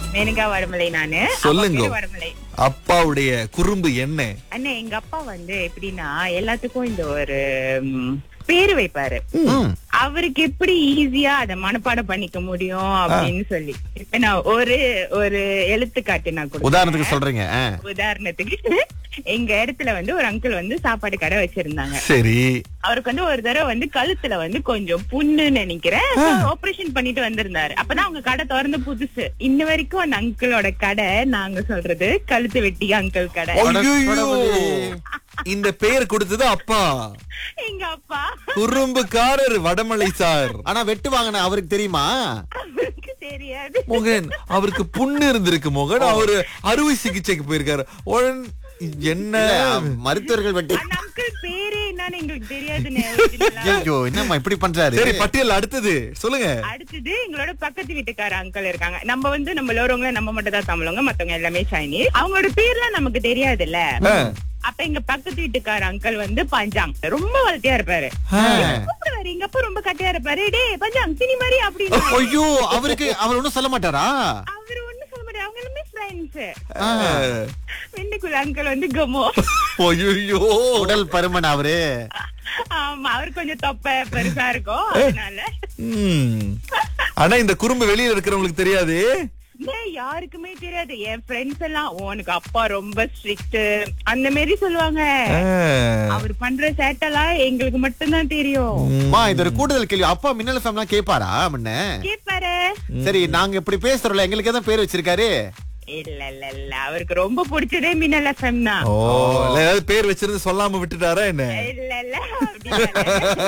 மேனகா வடமலை நானு சொல்லுங்க. அப்பா பேரு வடமலை அப்பாவுடைய குறும்பு என்ன அண்ணா எங்க அப்பா வந்து எப்படின்னா எல்லாத்துக்கும் இந்த ஒரு ம், பேரு வைப்பாரு ம். அவருக்கு எப்படி ஈஸியா அத மனப்பாடம் பண்ணிக்க முடியும் அப்படின்னு சொல்லி இப்ப நான் ஒரு ஒரு எழுத்துக்காட்டு நான் கொடுத்தேன். உதாரணத்துக்கு சொல்றீங்க ஆ. உதாரணத்துக்கு எங்க இடத்துல வந்து ஒரு அங்கிள் வந்து சாப்பாடு கடை வச்சிருந்தாங்க சரி அவருக்கு வந்து ஒரு தடவை வந்து கழுத்துல வந்து கொஞ்சம் புண்ணு நினைக்கிறேன் ஆபரேஷன் பண்ணிட்டு வந்திருந்தாரு அப்பதான் அவங்க கடை திறந்து புதுசு இன்ன வரைக்கும் அந்த அங்கிளோட கடை நாங்க சொல்றது கழுத்து வெட்டி அங்கிள் கடை ஐயோ இந்த பெயர் கொடுத்தது அப்பா எங்க அப்பா குறும்புக்காரர் வடமலை சார் ஆனா வெட்டு வாங்கின அவருக்கு தெரியுமா அவருக்கு தெரியாது மோகன் அவருக்கு புண்ணு இருந்திருக்கு மோகன் அவரு அறுவை சிகிச்சைக்கு போயிருக்காரு உடன் என்ன இல்ல, மருத்துவர்கள் வெட்டி அந்த அங்கிள் பேரே என்னன்னு எங்களுக்கு தெரியாதுன்னு original ஆ. ஐயோ என்னம்மா இப்படி பண்றாரு சரி பட்டியல் அடுத்தது சொல்லுங்க அடுத்தது எங்களோட பக்கத்து வீட்டுக்கார அங்கிள் இருக்காங்க நம்ம வந்து நம்ம லோரவங்க நம்ம மட்டும் தான் தமிழவங்க மத்தவங்க எல்லாமே சைனீஸ் அவங்களோட பேர்லாம் நமக்கு தெரியாதுல்ல ஆ. அப்ப எங்க பக்கத்து வீட்டுக்கார அங்கிள் வந்து பஞ்சாங் ரொம்ப வளர்த்தியா இருப்பாரு ஆ. கூப்பிடுவாரு எங்க அப்பா ரொம்ப கட்டையா இருப்பாரு டேய் பஞ்சாங் சினி மாதிரி அப்படின்னு ஐயோ அவருக்கு அவர் ஒண்ணும் சொல்ல மாட்டாரா அவரு ஒண்ணு சொல்ல மாட்டாரு அவங்க எல்லாமே ஃப்ரெண்ட்ஸ் ஆ. வெண்ணுக்குள்ள அங்கிள் வந்து கமோ ஐயோ உடல் பருமன் அவரு ஆமா அவரு கொஞ்சம் தொப்பை பெருசா இருக்கும் அதனால ம். ஆனா இந்த குறும்பு வெளியில இருக்கிறவங்களுக்கு தெரியாது டேய், யாருக்குமே தெரியாது என் ஃப்ரெண்ட்ஸ் எல்லாம் உனக்கு அப்பா ரொம்ப ஸ்ட்ரிக்ட் அந்த மாதிரி சொல்லுவாங்க ஆ. அவர் பண்ற சேட்டெல்லாம் எங்களுக்கு மட்டும்தான் தெரியும் மா இது ஒரு கூடுதல் கேள்வி அப்பா மின்னல் ஃபேம்லாம் கேட்பாரா முன்ன கேப்பாரு சரி நாங்க இப்படி பேசுறோம்ல எங்களுக்கு எதாவது பேர் வச்சிருக்காரு இல்ல இல்ல இல்ல அவருக்கு ரொம்ப பிடிச்சதே மின்னல் எஃப்எம் தான் ஓ இல்ல, ஏதாவது பேர் வச்சிருந்து சொல்லாம விட்டுட்டாரா என்ன இல்ல இல்ல அப்படி இல்ல.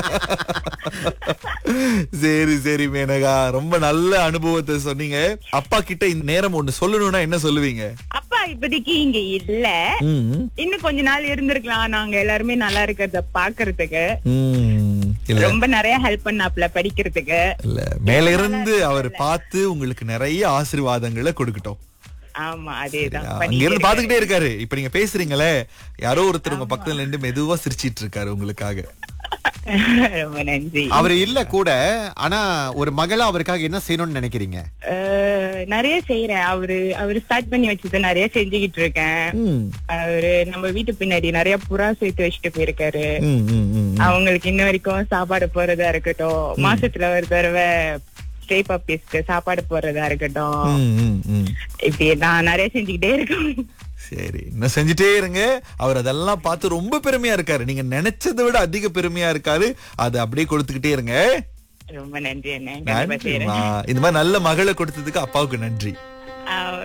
சரி சரி மேனகா ரொம்ப நல்ல அனுபவத்தை சொன்னீங்க அப்பா கிட்ட இந்த நேரம் ஒண்ணு சொல்லணும்னா என்ன சொல்லுவீங்க அப்பா இப்போதைக்கு இங்க இல்ல ம். இன்னும் கொஞ்ச நாள் இருந்திருக்கலாம் நாங்க எல்லாருமே நல்லா இருக்கிறத பாக்குறதுக்கு ம். இல்ல ரொம்ப நிறைய ஹெல்ப் பண்ணாப்ல படிக்கிறதுக்கு இல்ல மேல இருந்து அவர் பார்த்து உங்களுக்கு நிறைய ஆசீர்வாதங்களை கொடுக்கட்டும் ஆமா அதேதான் அங்க பண்ணிட்டு இருந்து பாத்துக்கிட்டே இருக்காரு இப்ப நீங்க பேசுறீங்களே யாரோ ஒருத்தர் உங்க பக்கத்துல நின்று மெதுவா சிரிச்சிட்டு இருக்காரு உங்களுக்காக இருக்கேன். ரொம்ப நன்றி அவர் இல்ல கூட ஆனா ஒரு மகளா அவருக்காக என்ன செய்யணும்னு நினைக்கிறீங்க அஹ், நிறைய செய்யறேன் அவரு அவரு ஸ்டார்ட் பண்ணி வச்சது நிறைய செஞ்சுக்கிட்டு இருக்கேன் ம். அவரு நம்ம வீட்டு பின்னாடி நிறைய புறா சேர்த்து வச்சுட்டு போயிருக்காரு ம், ம், ம். அவங்களுக்கு இன்ன வரைக்கும் சாப்பாடு போறதா இருக்கட்டும் மாசத்துல ஒரு தடவை ஸ்டே பப்பீஸ்க்கு சாப்பாடு போறதா இருக்கட்டும் ம், ம், ம். இப்படி நான் நிறைய செஞ்சுக்கிட்டே இருக்கேன் சரி இன்னும் செஞ்சுட்டே இருங்க அவர் அதெல்லாம் பார்த்து ரொம்ப பெருமையா இருக்காரு நீங்க நினைச்சதை விட அதிக பெருமையா இருக்காரு அதை அப்படியே கொடுத்துக்கிட்டே இருங்க ரொம்ப நன்றி என்ன கண்டிப்பா செய்யறேன் நன்றிம்மா. இந்த மாதிரி நல்ல மகளை கொடுத்ததுக்கு அப்பாவுக்கு நன்றி ஆஹ்